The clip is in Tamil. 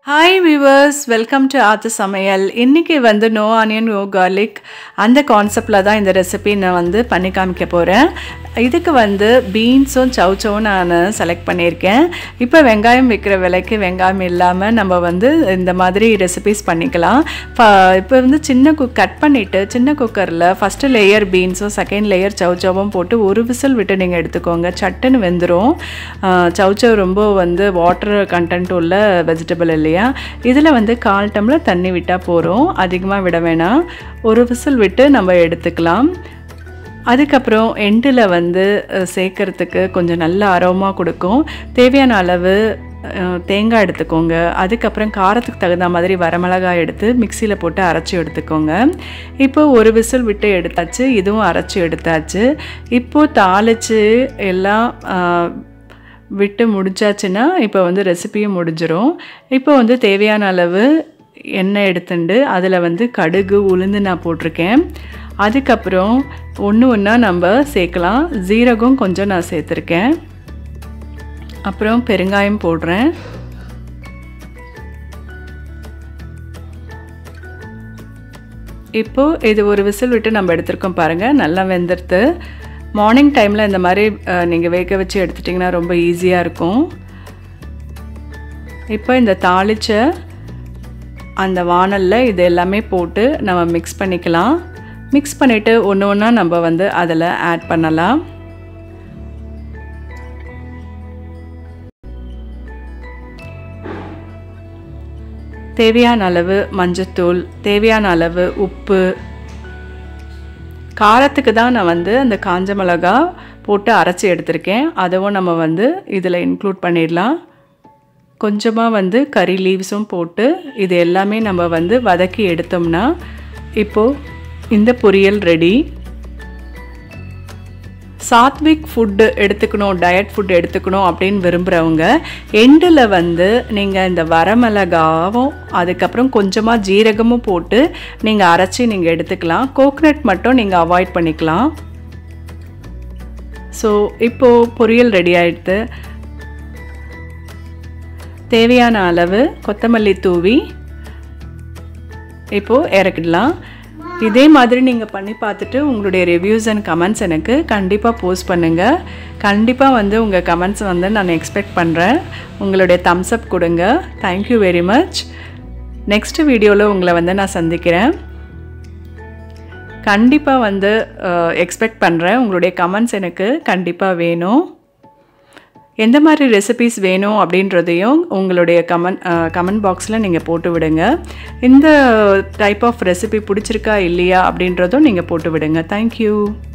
ஹாய் வியூவர்ஸ் வெல்கம் டு ஆத்து சமையல் இன்றைக்கி வந்து நோ ஆனியன் நோ garlic அந்த கான்செப்டில் தான் இந்த ரெசிபி நான் வந்து பண்ணி காமிக்க போகிறேன் இதுக்கு வந்து பீன்ஸும் சவுச்சவும் நான் செலக்ட் பண்ணியிருக்கேன் இப்போ வெங்காயம் விற்கிற விலைக்கு வெங்காயம் இல்லாமல் நம்ம வந்து இந்த மாதிரி ரெசிபிஸ் பண்ணிக்கலாம் இப்போ வந்து சின்ன குக் கட் பண்ணிவிட்டு சின்ன குக்கரில் ஃபஸ்ட்டு லேயர் பீன்ஸும் செகண்ட் லேயர் சவுச்சவும் போட்டு ஒரு விசில் விட்டு நீங்கள் எடுத்துக்கோங்க சட்டுன்னு வெந்துடும் சவுச்சவ் ரொம்ப வந்து வாட்டர் கண்டென்ட் உள்ள வெஜிடபிள் இல்லையா இதில் வந்து கால் டம்ளர் தண்ணி விட்டால் போகிறோம் அதிகமாக விட வேணாம் ஒரு விசில் விட்டு நம்ம எடுத்துக்கலாம் அதுக்கப்புறம் எண்டில் வந்து அஹ், சேர்க்கறதுக்கு கொஞ்சம் நல்ல அரோமாக கொடுக்கும் தேவையான அளவு அஹ், தேங்காய் எடுத்துக்கோங்க அதுக்கப்புறம் காரத்துக்கு தகுந்த மாதிரி வரமிளகாய் எடுத்து மிக்சியில் போட்டு அரைச்சி எடுத்துக்கோங்க இப்போ ஒரு விசில் விட்டு எடுத்தாச்சு இதுவும் அரைச்சி எடுத்தாச்சு இப்போது தாளித்து எல்லாம் அஹ், விட்டு முடிச்சாச்சுன்னா இப்போ வந்து ரெசிபியும் முடிஞ்சிரும் இப்போ வந்து தேவையான அளவு எண்ணெய் எடுத்துண்டு அதில் வந்து கடுகு உளுந்து நான் போட்டிருக்கேன் அதுக்கப்புறம் ஒன்று ஒன்றா நம்ம சேர்க்கலாம் ஜீரகம் கொஞ்சம் நான் சேர்த்துருக்கேன் அப்புறம் பெருங்காயம் போடுறேன் இப்போது இது ஒரு விசில் விட்டு நம்ம எடுத்திருக்கோம் பாருங்கள் நல்லா வெந்துடுத்து மார்னிங் டைமில் இந்த மாதிரி நீங்கள் வேக வச்சு எடுத்துட்டிங்கன்னா ரொம்ப ஈஸியாக இருக்கும் இப்போ இந்த தாளிச்ச அந்த வானலில் இது எல்லாமே போட்டு நம்ம மிக்ஸ் பண்ணிக்கலாம் மிக்ஸ் பண்ணிவிட்டு ஒன்று ஒன்றா நம்ம வந்து அதில் ஆட் பண்ணலாம் தேவையான அளவு மஞ்சத்தூள் தேவையான அளவு உப்பு காரத்துக்கு தான் நான் வந்து அந்த காஞ்ச மிளகா போட்டு அரைச்சி எடுத்திருக்கேன் அதுவும் நம்ம வந்து இதில் இன்க்ளூட் பண்ணிடலாம் கொஞ்சமாக வந்து கறி லீவ்ஸும் போட்டு இது எல்லாமே நம்ம வந்து வதக்கி எடுத்தோம்னா இப்போது இந்த பொரியல் ரெடி சாத்விக் ஃபுட்டு எடுத்துக்கணும் டயட் ஃபுட் எடுத்துக்கணும் அப்படின்னு விரும்புகிறவங்க எண்டில் வந்து நீங்கள் இந்த வரமிளகாவும் அதுக்கப்புறம் கொஞ்சமாக ஜீரகமும் போட்டு நீங்கள் அரைச்சி நீங்கள் எடுத்துக்கலாம் கோகனட் மட்டும் நீங்கள் அவாய்ட் பண்ணிக்கலாம் ஸோ இப்போது பொரியல் ரெடி ஆகிடுது தேவையான அளவு கொத்தமல்லி தூவி இப்போது இறக்கிடலாம் இதே மாதிரி நீங்கள் பண்ணி பார்த்துட்டு உங்களுடைய ரிவ்யூஸ் அண்ட் கமெண்ட்ஸ் எனக்கு கண்டிப்பாக போஸ்ட் பண்ணுங்கள் கண்டிப்பாக வந்து உங்கள் கமெண்ட்ஸ் வந்து நான் எக்ஸ்பெக்ட் பண்ணுறேன் உங்களுடைய தம்ஸ் அப் கொடுங்க தேங்க்யூ வெரி மச் நெக்ஸ்ட் வீடியோவில் உங்களை வந்து நான் சந்திக்கிறேன் கண்டிப்பாக வந்து எக்ஸ்பெக்ட் பண்ணுறேன் உங்களுடைய கமெண்ட்ஸ் எனக்கு கண்டிப்பாக வேணும் எந்த மாதிரி ரெசிபீஸ் வேணும் அப்படின்றதையும் உங்களுடைய கமெண்ட் கமெண்ட் பாக்ஸில் நீங்கள் போட்டு விடுங்க இந்த டைப் ஆஃப் ரெசிபி பிடிச்சிருக்கா இல்லையா அப்படின்றதும் நீங்கள் போட்டு விடுங்க தேங்க்யூ